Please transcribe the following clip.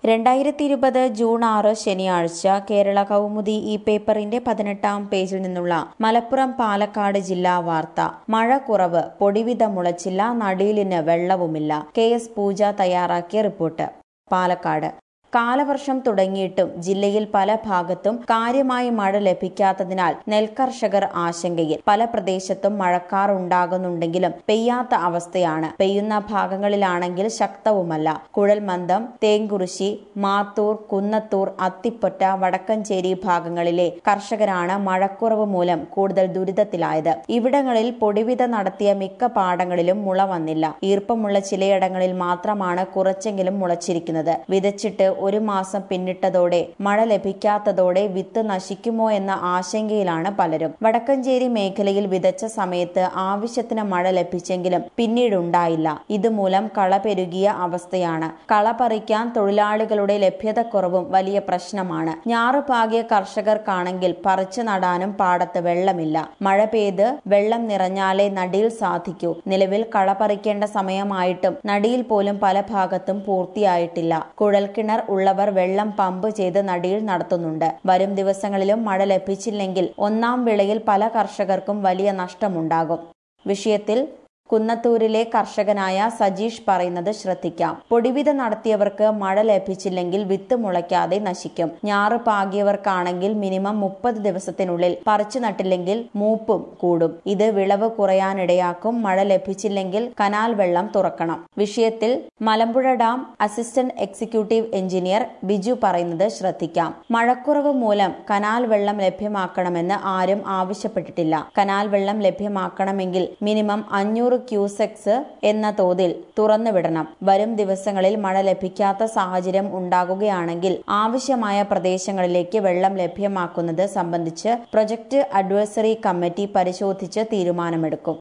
രണ്ടായിരത്തി ഇരുപത് ജൂൺ ആറ് ശനിയാഴ്ച കേരള കൗമുദി ഈ പേപ്പറിന്റെ പതിനെട്ടാം പേജിൽ നിന്നുള്ള മലപ്പുറം പാലക്കാട് ജില്ലാ വാർത്ത മഴ കുറവ് പൊടിവിധ മുളച്ചില്ല നടീലിന് വെള്ളവുമില്ല കെ എസ് പൂജ തയ്യാറാക്കിയ റിപ്പോർട്ട് പാലക്കാട് കാലവർഷം തുടങ്ങിയിട്ടും ജില്ലയിൽ പല ഭാഗത്തും കാര്യമായി മഴ ലഭിക്കാത്തതിനാൽ നെൽകർഷകർ ആശങ്കയിൽ പല പ്രദേശത്തും മഴക്കാർ ഉണ്ടാകുന്നുണ്ടെങ്കിലും പെയ്യാത്ത അവസ്ഥയാണ് പെയ്യുന്ന ഭാഗങ്ങളിലാണെങ്കിൽ ശക്തവുമല്ല കുഴൽമന്ദം തേങ്കുറിശി മാത്തൂർ കുന്നത്തൂർ അത്തിപ്പൊറ്റ വടക്കഞ്ചേരി ഭാഗങ്ങളിലെ കർഷകരാണ് മഴക്കുറവ് മൂലം കൂടുതൽ ദുരിതത്തിലായത് ഇവിടങ്ങളിൽ പൊടിവിത നടത്തിയ മിക്ക പാടങ്ങളിലും മുള വന്നില്ല ഈർപ്പമുള്ള ചിലയിടങ്ങളിൽ മാത്രമാണ് കുറച്ചെങ്കിലും മുളച്ചിരിക്കുന്നത് വിതച്ചിട്ട് ഒരു മാസം പിന്നിട്ടതോടെ മഴ ലഭിക്കാത്തതോടെ വിത്ത് നശിക്കുമോ എന്ന ആശങ്കയിലാണ് പലരും വടക്കഞ്ചേരി മേഖലയിൽ വിതച്ച സമയത്ത് ആവശ്യത്തിന് മഴ ലഭിച്ചെങ്കിലും പിന്നീടുണ്ടായില്ല ഇതുമൂലം കള പെരുകിയ അവസ്ഥയാണ് കള പറിക്കാൻ തൊഴിലാളികളുടെ ലഭ്യതക്കുറവും വലിയ പ്രശ്നമാണ് ഞാറു പാകിയ കർഷകർക്കാണെങ്കിൽ പറിച്ചു നടാനും പാടത്ത് വെള്ളമില്ല മഴ പെയ്ത് വെള്ളം നിറഞ്ഞാലേ നടിയിൽ സാധിക്കൂ നിലവിൽ കള പറിക്കേണ്ട സമയമായിട്ടും നടിയിൽ പോലും പല ഭാഗത്തും പൂർത്തിയായിട്ടില്ല കുഴൽക്കിണർ ഉള്ളവർ വെള്ളം പമ്പ് ചെയ്ത് നടിയിൽ നടത്തുന്നുണ്ട് വരും ദിവസങ്ങളിലും മഴ ലഭിച്ചില്ലെങ്കിൽ ഒന്നാം വിളയിൽ പല കർഷകർക്കും വലിയ നഷ്ടമുണ്ടാകും വിഷയത്തിൽ കുന്നത്തൂരിലെ കർഷകനായ സജീഷ് പറയുന്നത് ശ്രദ്ധിക്കാം പൊടിവിത നടത്തിയവർക്ക് മഴ ലഭിച്ചില്ലെങ്കിൽ വിത്ത് മുളയ്ക്കാതെ നശിക്കും ഞാറ് പാകിയവർക്കാണെങ്കിൽ മിനിമം മുപ്പത് ദിവസത്തിനുള്ളിൽ പറിച്ചു നട്ടില്ലെങ്കിൽ മൂപ്പും കൂടും ഇത് വിളവ് കുറയാനിടയാക്കും മഴ ലഭിച്ചില്ലെങ്കിൽ കനാൽ വെള്ളം തുറക്കണം വിഷയത്തിൽ Malampuzha dam assistant executive engineer Biju പറയുന്നത് ശ്രദ്ധിക്കാം മഴക്കുറവ് മൂലം കനാൽ വെള്ളം ലഭ്യമാക്കണമെന്ന് ആരും ആവശ്യപ്പെട്ടിട്ടില്ല കനാൽ വെള്ളം ലഭ്യമാക്കണമെങ്കിൽ മിനിമം അഞ്ഞൂറ് ക്യൂസെക്സ് എന്ന തോതിൽ തുറന്നുവിടണം വരും ദിവസങ്ങളിൽ മഴ ലഭിക്കാത്ത സാഹചര്യം ഉണ്ടാകുകയാണെങ്കിൽ ആവശ്യമായ പ്രദേശങ്ങളിലേക്ക് വെള്ളം ലഭ്യമാക്കുന്നത് സംബന്ധിച്ച് പ്രൊജക്ട് അഡ്വൈസറി കമ്മിറ്റി പരിശോധിച്ച് തീരുമാനമെടുക്കും